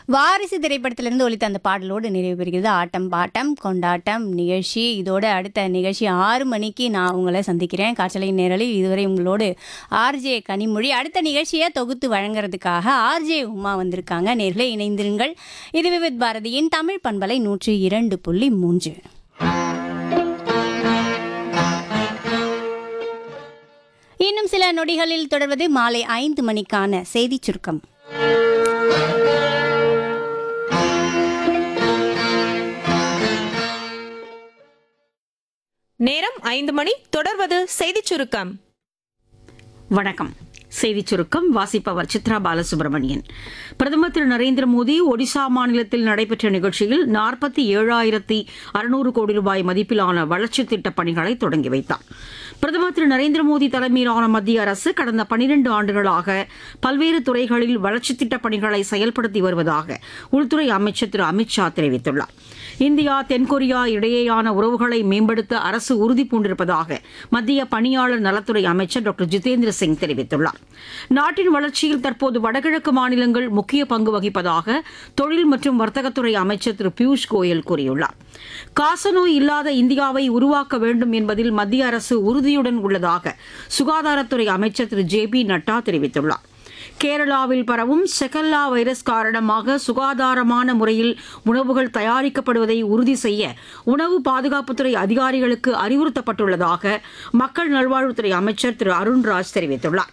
வாரிசு திரைப்படத்திலிருந்து ஒலித்த அந்த பாடலோடு நிறைவு பெறுகிறது ஆட்டம் பாட்டம் கொண்டாட்டம் நிகழ்ச்சி இதோட அடுத்த நிகழ்ச்சி ஆறு மணிக்கு நான் உங்களை சந்திக்கிறேன் காற்றலையின் நேரலில் இதுவரை உங்களோடு ஆர்ஜே கனிமொழி அடுத்த நிகழ்ச்சியை தொகுத்து வழங்குறதுக்காக ஆர்ஜே உமா வந்திருக்காங்க நேர்களை இணைந்திருங்கள் இது விவித் பாரதியின் தமிழ் பண்பலை நூற்றி இரண்டு புள்ளி மூன்று இன்னும் சில நொடிகளில் தொடர்வது மாலை ஐந்து மணிக்கான செய்திச் சுருக்கம் நேரம் ஐந்து மணி தொடர்வது செய்திச் சுருக்கம் வணக்கம் செய்திச் சுருக்கம் வாசிப்பவர் சித்ரா பாலசுப்ரமணியன் பிரதமர் திரு நரேந்திர மோடி ஒடிசா மாநிலத்தில் நடைபெற்ற நிகழ்ச்சியில் நாற்பத்தி ஏழாயிரத்தி அறுநூறு கோடி ரூபாய் மதிப்பிலான வளர்ச்சித் திட்டப் பணிகளை தொடங்கி வைத்தார் பிரதமர் திரு நரேந்திர மோடி தலைமையிலான மத்திய அரசு கடந்த பனிரெண்டு ஆண்டுகளாக பல்வேறு துறைகளில் வளர்ச்சித் திட்டப் பணிகளை செயல்படுத்தி வருவதாக உள்துறை அமைச்சர் திரு அமித்ஷா தெரிவித்துள்ளார் இந்தியா தென்கொரியா இடையேயான உறவுகளை மேம்படுத்த அரசு உறுதி பூண்டிருப்பதாக மத்திய பணியாளர் நலத்துறை அமைச்சர் டாக்டர் ஜிதேந்திர சிங் தெரிவித்துள்ளார் நாட்டின் வளர்ச்சியில் தற்போது வடகிழக்கு மாநிலங்கள் முக்கிய பங்கு வகிப்பதாக தொழில் மற்றும் வர்த்தகத்துறை அமைச்சர் திரு பியூஷ் கோயல் கூறியுள்ளார் காசநோய் இல்லாத இந்தியாவை உருவாக்க வேண்டும் என்பதில் மத்திய அரசு உறுதியுடன் உள்ளதாக சுகாதாரத்துறை அமைச்சர் திரு ஜே பி நட்டா தெரிவித்துள்ளார் கேரளாவில் பரவும் செகல்லா வைரஸ் காரணமாக சுகாதாரமான முறையில் உணவுகள் தயாரிக்கப்படுவதை உறுதி செய்ய உணவு பாதுகாப்புத்துறை அதிகாரிகளுக்கு அறிவுறுத்தப்பட்டுள்ளதாக மக்கள் நல்வாழ்வுத்துறை அமைச்சர் திரு அருண்ராஜ் தெரிவித்துள்ளார்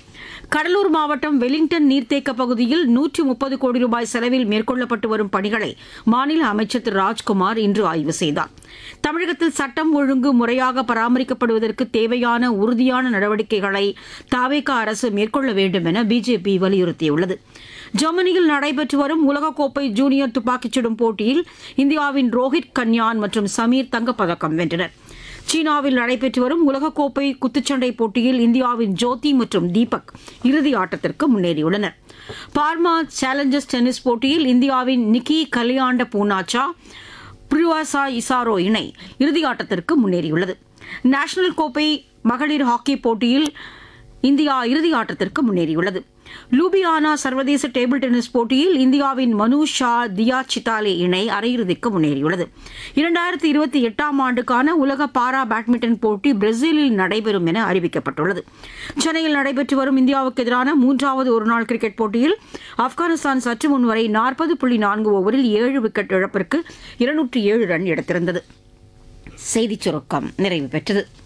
கடலூர் மாவட்டம் வெலிங்டன் நீர்த்தேக்க பகுதியில் நூற்றி முப்பது கோடி ரூபாய் செலவில் மேற்கொள்ளப்பட்டு வரும் பணிகளை மாநில அமைச்சர் திரு ராஜ்குமார் இன்று ஆய்வு செய்தார் தமிழகத்தில் சட்டம் ஒழுங்கு முறையாக பராமரிக்கப்படுவதற்கு தேவையான உறுதியான நடவடிக்கைகளை தாவேக அரசு மேற்கொள்ள வேண்டும் என பிஜேபி வலியுறுத்தியுள்ளது ஜெர்மனியில் நடைபெற்று வரும் உலகக்கோப்பை ஜூனியர் துப்பாக்கிச் சுடும் போட்டியில் இந்தியாவின் ரோஹித் கன்யான் மற்றும் சமீர் தங்கப்பதக்கம் வென்றனர் சீனாவில் நடைபெற்று வரும் உலகக்கோப்பை குத்துச்சண்டை போட்டியில் இந்தியாவின் ஜோதி மற்றும் தீபக் இறுதி ஆட்டத்திற்கு முன்னேறியுள்ளனர் பார்மா சேலஞ்சர்ஸ் டென்னிஸ் போட்டியில் இந்தியாவின் நிக்கி கலியாண்ட பூனாச்சா பிரிவாசா இசாரோ இணை இறுதி ஆட்டத்திற்கு முன்னேறியுள்ளது நேஷனல் கோப்பை மகளிர் ஹாக்கி போட்டியில் இந்தியா இறுதி ஆட்டத்திற்கு முன்னேறியுள்ளது லூபியானா சர்வதேச டேபிள் டென்னிஸ் போட்டியில் இந்தியாவின் மனு ஷா தியா சித்தாலே இணை அரையிறுதிக்கு முன்னேறியுள்ளது இரண்டாயிரத்தி இருபத்தி எட்டாம் ஆண்டுக்கான உலக பாரா பேட்மிண்டன் போட்டி பிரேசிலில் நடைபெறும் என அறிவிக்கப்பட்டுள்ளது சென்னையில் நடைபெற்று வரும் இந்தியாவுக்கு எதிரான மூன்றாவது ஒருநாள் கிரிக்கெட் போட்டியில் ஆப்கானிஸ்தான் சற்று முன் வரை நாற்பது புள்ளி நான்கு ஓவரில் ஏழு விக்கெட் இழப்பிற்கு இருநூற்றி ஏழு ரன் எடுத்திருந்தது செய்திச் சுருக்கம் நிறைவு பெற்றது